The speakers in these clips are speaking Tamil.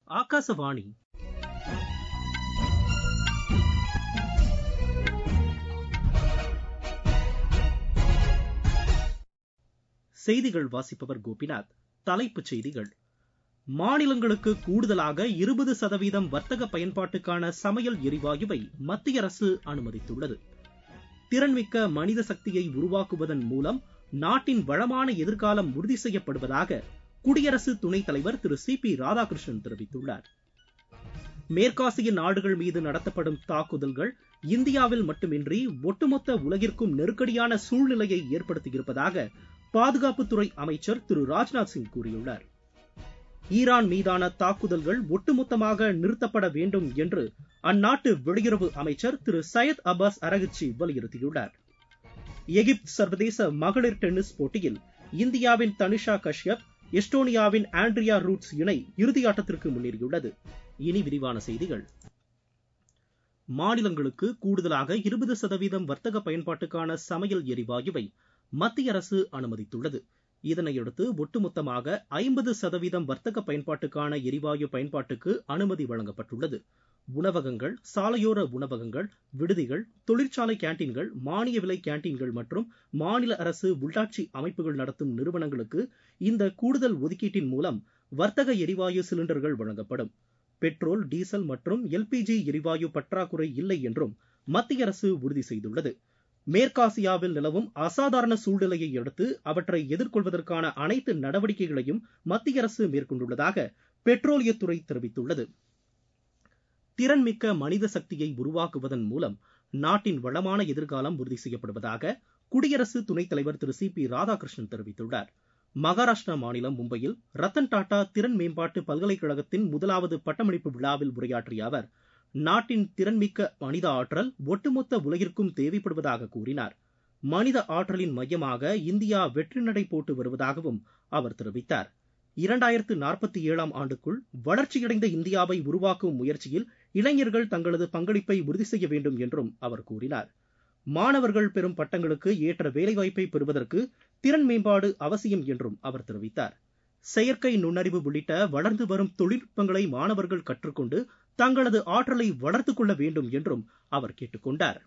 ஆகாசவாணி செய்திகள் வாசிப்பவர் கோபிநாத் தலைப்புச் செய்திகள் மாநிலங்களுக்கு கூடுதலாக இருபது சதவீதம் வர்த்தக பயன்பாட்டுக்கான சமையல் எரிவாயுவை மத்திய அரசு அனுமதித்துள்ளது திறன்மிக்க மனித சக்தியை உருவாக்குவதன் மூலம் நாட்டின் வளமான எதிர்காலம் உறுதி செய்யப்படுவதாக குடியரசு துணைத் தலைவர் திரு சி பி ராதாகிருஷ்ணன் தெரிவித்துள்ளார் மேற்காசிய நாடுகள் மீது நடத்தப்படும் தாக்குதல்கள் இந்தியாவில் மட்டுமின்றி ஒட்டுமொத்த உலகிற்கும் நெருக்கடியான சூழ்நிலையை ஏற்படுத்தியிருப்பதாக பாதுகாப்புத்துறை அமைச்சர் திரு ராஜ்நாத் சிங் கூறியுள்ளார் ஈரான் மீதான தாக்குதல்கள் ஒட்டுமொத்தமாக நிறுத்தப்பட வேண்டும் என்று அந்நாட்டு வெளியுறவு அமைச்சர் திரு சையத் அப்பாஸ் அரகிச்சி வலியுறுத்தியுள்ளார் எகிப்து சர்வதேச மகளிர் டென்னிஸ் போட்டியில் இந்தியாவின் தனிஷா கஷ்யப் எஸ்டோனியாவின் ஆண்ட்ரியா ரூட்ஸ் இணை இறுதியாட்டத்திற்கு முன்னேறியுள்ளது இனி விரிவான செய்திகள் மாநிலங்களுக்கு கூடுதலாக இருபது சதவீதம் வர்த்தக பயன்பாட்டுக்கான சமையல் எரிவாயுவை மத்திய அரசு அனுமதித்துள்ளது இதனையடுத்து ஒட்டுமொத்தமாக ஐம்பது சதவீதம் வர்த்தக பயன்பாட்டுக்கான எரிவாயு பயன்பாட்டுக்கு அனுமதி வழங்கப்பட்டுள்ளது உணவகங்கள் சாலையோர உணவகங்கள் விடுதிகள் தொழிற்சாலை கேண்டீன்கள் மானிய விலை கேண்டீன்கள் மற்றும் மாநில அரசு உள்ளாட்சி அமைப்புகள் நடத்தும் நிறுவனங்களுக்கு இந்த கூடுதல் ஒதுக்கீட்டின் மூலம் வர்த்தக எரிவாயு சிலிண்டர்கள் வழங்கப்படும் பெட்ரோல் டீசல் மற்றும் எல்பிஜி எரிவாயு பற்றாக்குறை இல்லை என்றும் மத்திய அரசு உறுதி செய்துள்ளது மேற்காசியாவில் நிலவும் அசாதாரண சூழ்நிலையை அடுத்து அவற்றை எதிர்கொள்வதற்கான அனைத்து நடவடிக்கைகளையும் மத்திய அரசு மேற்கொண்டுள்ளதாக பெட்ரோலியத்துறை தெரிவித்துள்ளது திறன்மிக்க மனித சக்தியை உருவாக்குவதன் மூலம் நாட்டின் வளமான எதிர்காலம் உறுதி செய்யப்படுவதாக குடியரசு துணைத் தலைவர் திரு சி பி ராதாகிருஷ்ணன் தெரிவித்துள்ளார் மகாராஷ்டிரா மாநிலம் மும்பையில் ரத்தன் டாடா திறன் மேம்பாட்டு பல்கலைக்கழகத்தின் முதலாவது பட்டமளிப்பு விழாவில் உரையாற்றிய அவர் நாட்டின் திறன்மிக்க மனித ஆற்றல் ஒட்டுமொத்த உலகிற்கும் தேவைப்படுவதாக கூறினார் மனித ஆற்றலின் மையமாக இந்தியா வெற்றி நடை போட்டு வருவதாகவும் அவர் தெரிவித்தார் இரண்டாயிரத்து நாற்பத்தி ஏழாம் ஆண்டுக்குள் வளர்ச்சியடைந்த இந்தியாவை உருவாக்கும் முயற்சியில் இளைஞர்கள் தங்களது பங்களிப்பை உறுதி செய்ய வேண்டும் என்றும் அவர் கூறினார் மாணவர்கள் பெறும் பட்டங்களுக்கு ஏற்ற வேலைவாய்ப்பை பெறுவதற்கு திறன் மேம்பாடு அவசியம் என்றும் அவர் தெரிவித்தார் செயற்கை நுண்ணறிவு உள்ளிட்ட வளர்ந்து வரும் தொழில்நுட்பங்களை மாணவர்கள் கற்றுக்கொண்டு தங்களது ஆற்றலை வளர்த்துக் கொள்ள வேண்டும் என்றும் அவர் கேட்டுக்கொண்டார்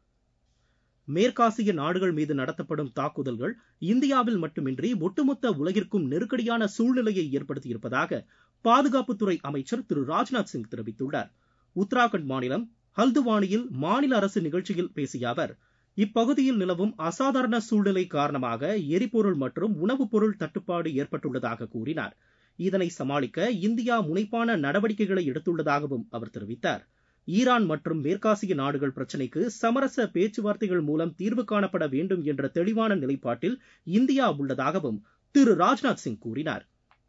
மேற்காசிய நாடுகள் மீது நடத்தப்படும் தாக்குதல்கள் இந்தியாவில் மட்டுமின்றி ஒட்டுமொத்த உலகிற்கும் நெருக்கடியான சூழ்நிலையை ஏற்படுத்தியிருப்பதாக பாதுகாப்புத்துறை அமைச்சர் திரு ராஜ்நாத் சிங் தெரிவித்துள்ளார் உத்தராகண்ட் மாநிலம் ஹல்துவானியில் மாநில அரசு நிகழ்ச்சியில் பேசிய அவர் இப்பகுதியில் நிலவும் அசாதாரண சூழ்நிலை காரணமாக எரிபொருள் மற்றும் உணவுப் பொருள் தட்டுப்பாடு ஏற்பட்டுள்ளதாக கூறினார் இதனை சமாளிக்க இந்தியா முனைப்பான நடவடிக்கைகளை எடுத்துள்ளதாகவும் அவர் தெரிவித்தார் ஈரான் மற்றும் மேற்காசிய நாடுகள் பிரச்சினைக்கு சமரச பேச்சுவார்த்தைகள் மூலம் தீர்வு காணப்பட வேண்டும் என்ற தெளிவான நிலைப்பாட்டில் இந்தியா உள்ளதாகவும் திரு ராஜ்நாத் சிங் கூறினார்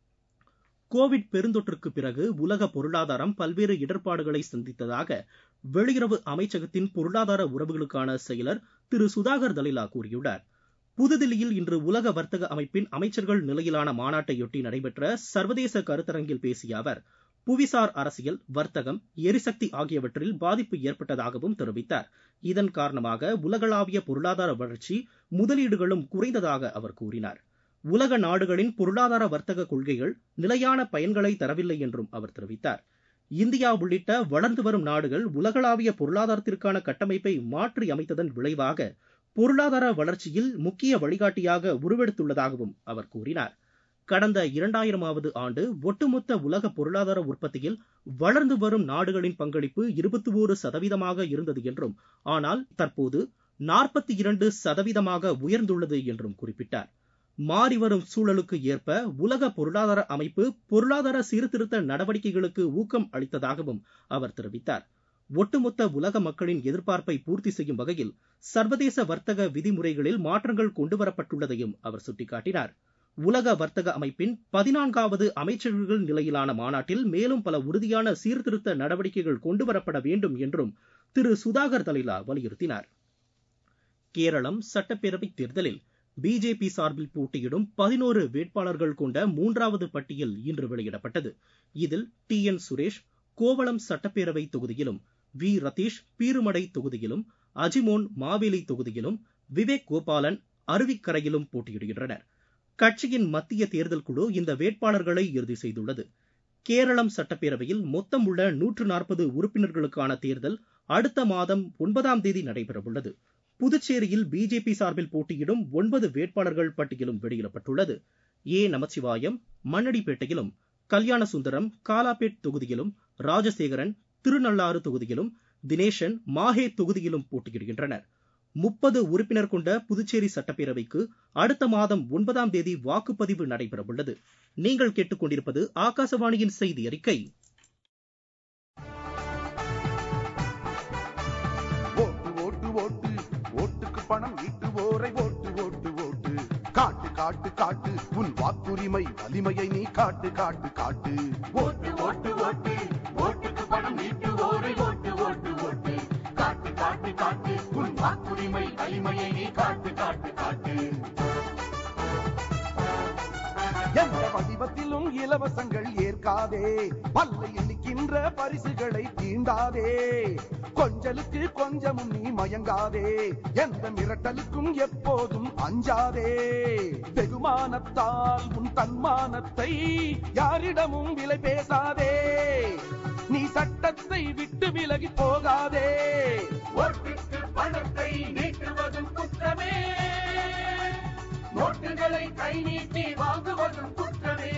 கோவிட் பெருந்தொற்றுக்கு பிறகு உலக பொருளாதாரம் பல்வேறு இடர்பாடுகளை சந்தித்ததாக வெளியுறவு அமைச்சகத்தின் பொருளாதார உறவுகளுக்கான செயலர் திரு சுதாகர் தலிலா கூறியுள்ளார் புதுதில்லியில் இன்று உலக வர்த்தக அமைப்பின் அமைச்சர்கள் நிலையிலான மாநாட்டையொட்டி நடைபெற்ற சர்வதேச கருத்தரங்கில் பேசிய அவர் புவிசார் அரசியல் வர்த்தகம் எரிசக்தி ஆகியவற்றில் பாதிப்பு ஏற்பட்டதாகவும் தெரிவித்தார் இதன் காரணமாக உலகளாவிய பொருளாதார வளர்ச்சி முதலீடுகளும் குறைந்ததாக அவர் கூறினார் உலக நாடுகளின் பொருளாதார வர்த்தக கொள்கைகள் நிலையான பயன்களை தரவில்லை என்றும் அவர் தெரிவித்தார் இந்தியா உள்ளிட்ட வளர்ந்து வரும் நாடுகள் உலகளாவிய பொருளாதாரத்திற்கான கட்டமைப்பை மாற்றி அமைத்ததன் விளைவாக பொருளாதார வளர்ச்சியில் முக்கிய வழிகாட்டியாக உருவெடுத்துள்ளதாகவும் அவர் கூறினார் கடந்த இரண்டாயிரமாவது ஆண்டு ஒட்டுமொத்த உலக பொருளாதார உற்பத்தியில் வளர்ந்து வரும் நாடுகளின் பங்களிப்பு இருபத்தி ஓரு சதவீதமாக இருந்தது என்றும் ஆனால் தற்போது நாற்பத்தி இரண்டு சதவீதமாக உயர்ந்துள்ளது என்றும் குறிப்பிட்டார் மாறிவரும் சூழலுக்கு ஏற்ப உலக பொருளாதார அமைப்பு பொருளாதார சீர்திருத்த நடவடிக்கைகளுக்கு ஊக்கம் அளித்ததாகவும் அவர் தெரிவித்தார் ஒட்டுமொத்த உலக மக்களின் எதிர்பார்ப்பை பூர்த்தி செய்யும் வகையில் சர்வதேச வர்த்தக விதிமுறைகளில் மாற்றங்கள் கொண்டுவரப்பட்டுள்ளதையும் அவர் சுட்டிக்காட்டினார் உலக வர்த்தக அமைப்பின் பதினான்காவது அமைச்சர்கள் நிலையிலான மாநாட்டில் மேலும் பல உறுதியான சீர்திருத்த நடவடிக்கைகள் கொண்டுவரப்பட வேண்டும் என்றும் திரு சுதாகர் தலிலா வலியுறுத்தினார் கேரளம் சட்டப்பேரவை தேர்தலில் பிஜேபி சார்பில் போட்டியிடும் பதினோரு வேட்பாளர்கள் கொண்ட மூன்றாவது பட்டியல் இன்று வெளியிடப்பட்டது இதில் டி என் சுரேஷ் கோவளம் சட்டப்பேரவை தொகுதியிலும் வி ரதீஷ் பீருமடை தொகுதியிலும் அஜிமோன் மாவேலி தொகுதியிலும் விவேக் கோபாலன் அருவிக்கரையிலும் போட்டியிடுகின்றனர் கட்சியின் மத்திய தேர்தல் குழு இந்த வேட்பாளர்களை இறுதி செய்துள்ளது கேரளம் சட்டப்பேரவையில் மொத்தம் உள்ள நூற்று நாற்பது உறுப்பினர்களுக்கான தேர்தல் அடுத்த மாதம் ஒன்பதாம் தேதி நடைபெறவுள்ளது புதுச்சேரியில் பிஜேபி சார்பில் போட்டியிடும் ஒன்பது வேட்பாளர்கள் பட்டியலும் வெளியிடப்பட்டுள்ளது ஏ நமச்சிவாயம் மண்ணடிப்பேட்டையிலும் கல்யாண சுந்தரம் காலாபேட் தொகுதியிலும் ராஜசேகரன் திருநள்ளாறு தொகுதியிலும் தினேஷன் மாஹே தொகுதியிலும் போட்டியிடுகின்றனர் முப்பது உறுப்பினர் கொண்ட புதுச்சேரி சட்டப்பேரவைக்கு அடுத்த மாதம் ஒன்பதாம் தேதி வாக்குப்பதிவு நடைபெறவுள்ளது நீங்கள் கேட்டுக்கொண்டிருப்பது ஆகாசவாணியின் செய்தி அறிக்கை ஓட்டு ஓட்டு ஓட்டு ஓட்டுக்கு பணம் ஈட்டுவோரை ஓட்டு ஓட்டு ஓட்டு காட்டு காட்டு காட்டு உன் வாக்குரிமை வலிமையை நீ காட்டு காட்டு காட்டு ஓட்டு ஓட்டு ஓட்டு ஓட்டுக்கு பணம் நீட்டுவோரை ஓட்டு ஓட்டு ஓட்டு காட்டு காட்டு காட்டு உன் வாக்குரிமை வலிமையை நீ காட்டு காட்டு காட்டு எந்த வடிவத்திலும் இலவசங்கள் ஏற்காதே பல்லை எண்ணிக்கின்ற பரிசுகளை தீண்டாதே கொஞ்சலுக்கு கொஞ்சமும் நீ மயங்காதே எந்த மிரட்டலுக்கும் எப்போதும் அஞ்சாதே வெகுமானத்தால் உன் தன்மானத்தை யாரிடமும் விலை பேசாதே நீ சட்டத்தை விட்டு விலகி போகாதே ஓட்டுக்கு பணத்தை நீட்டுவதும் குற்றமே நோட்டுகளை கை நீட்டி வாங்குவதும் குற்றமே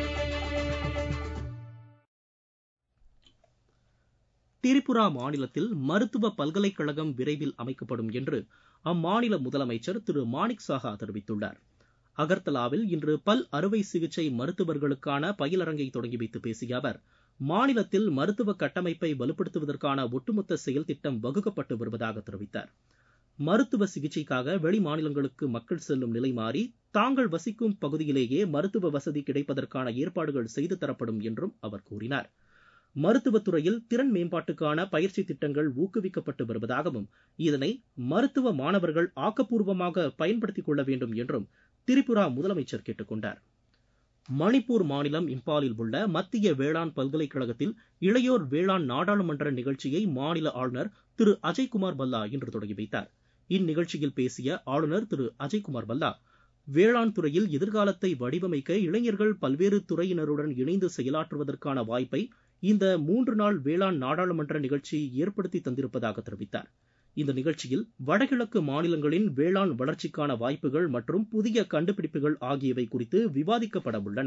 திரிபுரா மாநிலத்தில் மருத்துவ பல்கலைக்கழகம் விரைவில் அமைக்கப்படும் என்று அம்மாநில முதலமைச்சர் திரு மாணிக் சாஹா தெரிவித்துள்ளார் அகர்தலாவில் இன்று பல் அறுவை சிகிச்சை மருத்துவர்களுக்கான பயிலரங்கை தொடங்கி வைத்து பேசிய அவர் மாநிலத்தில் மருத்துவ கட்டமைப்பை வலுப்படுத்துவதற்கான ஒட்டுமொத்த செயல் திட்டம் வகுக்கப்பட்டு வருவதாக தெரிவித்தார் மருத்துவ சிகிச்சைக்காக வெளி மாநிலங்களுக்கு மக்கள் செல்லும் நிலை மாறி தாங்கள் வசிக்கும் பகுதியிலேயே மருத்துவ வசதி கிடைப்பதற்கான ஏற்பாடுகள் செய்து தரப்படும் என்றும் அவர் கூறினார் மருத்துவத்துறையில் திறன் மேம்பாட்டுக்கான பயிற்சி திட்டங்கள் ஊக்குவிக்கப்பட்டு வருவதாகவும் இதனை மருத்துவ மாணவர்கள் ஆக்கப்பூர்வமாக பயன்படுத்திக் கொள்ள வேண்டும் என்றும் திரிபுரா முதலமைச்சர் கேட்டுக்கொண்டார் மணிப்பூர் மாநிலம் இம்பாலில் உள்ள மத்திய வேளாண் பல்கலைக்கழகத்தில் இளையோர் வேளாண் நாடாளுமன்ற நிகழ்ச்சியை மாநில ஆளுநர் திரு அஜய்குமார் பல்லா இன்று தொடங்கி வைத்தார் இந்நிகழ்ச்சியில் பேசிய ஆளுநர் திரு அஜய்குமார் பல்லா வேளாண் துறையில் எதிர்காலத்தை வடிவமைக்க இளைஞர்கள் பல்வேறு துறையினருடன் இணைந்து செயலாற்றுவதற்கான வாய்ப்பை இந்த மூன்று நாள் வேளாண் நாடாளுமன்ற நிகழ்ச்சி ஏற்படுத்தி தந்திருப்பதாக தெரிவித்தார் இந்த நிகழ்ச்சியில் வடகிழக்கு மாநிலங்களின் வேளாண் வளர்ச்சிக்கான வாய்ப்புகள் மற்றும் புதிய கண்டுபிடிப்புகள் ஆகியவை குறித்து விவாதிக்கப்பட உள்ளன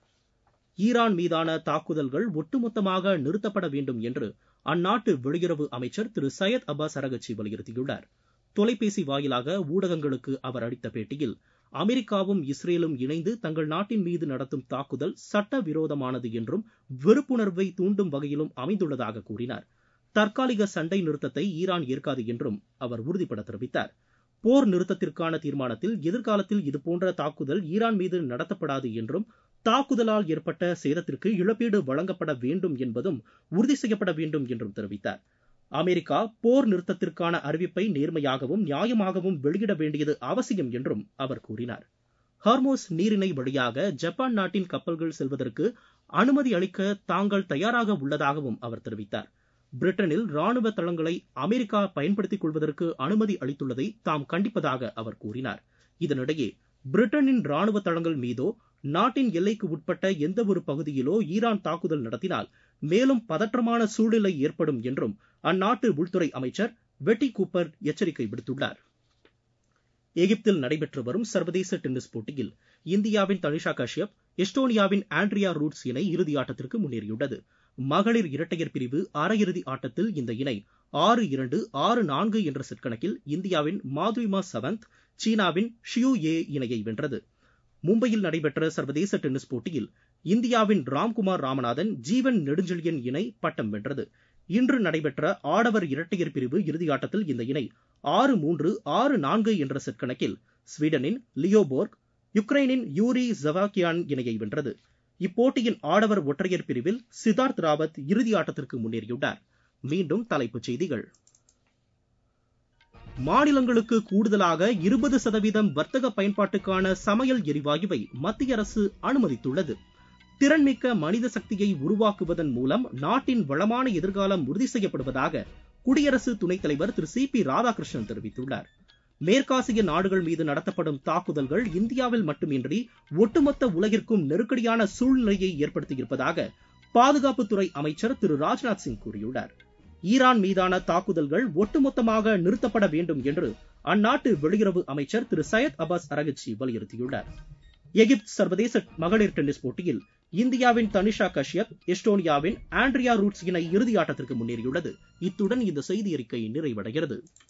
ஈரான் மீதான தாக்குதல்கள் ஒட்டுமொத்தமாக நிறுத்தப்பட வேண்டும் என்று அந்நாட்டு வெளியுறவு அமைச்சர் திரு சையத் அப்பாஸ் அரகச்சி வலியுறுத்தியுள்ளார் தொலைபேசி வாயிலாக ஊடகங்களுக்கு அவர் அளித்த பேட்டியில் அமெரிக்காவும் இஸ்ரேலும் இணைந்து தங்கள் நாட்டின் மீது நடத்தும் தாக்குதல் சட்டவிரோதமானது என்றும் வெறுப்புணர்வை தூண்டும் வகையிலும் அமைந்துள்ளதாக கூறினார் தற்காலிக சண்டை நிறுத்தத்தை ஈரான் ஏற்காது என்றும் அவர் உறுதிபட தெரிவித்தார் போர் நிறுத்தத்திற்கான தீர்மானத்தில் எதிர்காலத்தில் இதுபோன்ற தாக்குதல் ஈரான் மீது நடத்தப்படாது என்றும் தாக்குதலால் ஏற்பட்ட சேதத்திற்கு இழப்பீடு வழங்கப்பட வேண்டும் என்பதும் உறுதி செய்யப்பட வேண்டும் என்றும் தெரிவித்தார் அமெரிக்கா போர் நிறுத்தத்திற்கான அறிவிப்பை நேர்மையாகவும் நியாயமாகவும் வெளியிட வேண்டியது அவசியம் என்றும் அவர் கூறினார் ஹார்மோஸ் நீரிணை வழியாக ஜப்பான் நாட்டின் கப்பல்கள் செல்வதற்கு அனுமதி அளிக்க தாங்கள் தயாராக உள்ளதாகவும் அவர் தெரிவித்தார் பிரிட்டனில் ராணுவ தளங்களை அமெரிக்கா பயன்படுத்திக் கொள்வதற்கு அனுமதி அளித்துள்ளதை தாம் கண்டிப்பதாக அவர் கூறினார் இதனிடையே பிரிட்டனின் ராணுவ தளங்கள் மீதோ நாட்டின் எல்லைக்கு உட்பட்ட எந்த ஒரு பகுதியிலோ ஈரான் தாக்குதல் நடத்தினால் மேலும் பதற்றமான சூழ்நிலை ஏற்படும் என்றும் அந்நாட்டு உள்துறை அமைச்சர் வெட்டி கூப்பர் எச்சரிக்கை விடுத்துள்ளார் எகிப்தில் நடைபெற்று வரும் சர்வதேச டென்னிஸ் போட்டியில் இந்தியாவின் தனிஷா கஷ்யப் எஸ்டோனியாவின் ஆண்ட்ரியா ரூட்ஸ் இணை இறுதி ஆட்டத்திற்கு முன்னேறியுள்ளது மகளிர் இரட்டையர் பிரிவு அரையிறுதி ஆட்டத்தில் இந்த இணை ஆறு இரண்டு ஆறு நான்கு என்ற செட் கணக்கில் இந்தியாவின் மாதுரிமா சவந்த் சீனாவின் ஷியூ ஏ இணையை வென்றது மும்பையில் நடைபெற்ற சர்வதேச டென்னிஸ் போட்டியில் இந்தியாவின் ராம்குமார் ராமநாதன் ஜீவன் நெடுஞ்செழியன் இணை பட்டம் வென்றது இன்று நடைபெற்ற ஆடவர் இரட்டையர் பிரிவு இறுதியாட்டத்தில் இந்த இணை ஆறு மூன்று ஆறு நான்கு என்ற செட் கணக்கில் ஸ்வீடனின் லியோபோர்க் யுக்ரைனின் யூரி ஜவாக்கியான் இணையை வென்றது இப்போட்டியின் ஆடவர் ஒற்றையர் பிரிவில் சித்தார்த் ராவத் இறுதி ஆட்டத்திற்கு முன்னேறியுள்ளார் மீண்டும் தலைப்புச் செய்திகள் மாநிலங்களுக்கு கூடுதலாக இருபது சதவீதம் வர்த்தக பயன்பாட்டுக்கான சமையல் எரிவாயுவை மத்திய அரசு அனுமதித்துள்ளது திறன்மிக்க மனித சக்தியை உருவாக்குவதன் மூலம் நாட்டின் வளமான எதிர்காலம் உறுதி செய்யப்படுவதாக குடியரசு துணைத் தலைவர் திரு சி பி ராதாகிருஷ்ணன் தெரிவித்துள்ளார் மேற்காசிய நாடுகள் மீது நடத்தப்படும் தாக்குதல்கள் இந்தியாவில் மட்டுமின்றி ஒட்டுமொத்த உலகிற்கும் நெருக்கடியான சூழ்நிலையை ஏற்படுத்தியிருப்பதாக பாதுகாப்புத்துறை அமைச்சர் திரு ராஜ்நாத் சிங் கூறியுள்ளார் ஈரான் மீதான தாக்குதல்கள் ஒட்டுமொத்தமாக நிறுத்தப்பட வேண்டும் என்று அந்நாட்டு வெளியுறவு அமைச்சர் திரு சையத் அப்பாஸ் அரகச்சி வலியுறுத்தியுள்ளார் எகிப்து சர்வதேச மகளிர் டென்னிஸ் போட்டியில் இந்தியாவின் தனிஷா கஷ்யப் எஸ்டோனியாவின் ஆண்ட்ரியா ரூட்ஸ் இணை இறுதி ஆட்டத்திற்கு முன்னேறியுள்ளது இத்துடன் இந்த செய்தி அறிக்கை நிறைவடைகிறது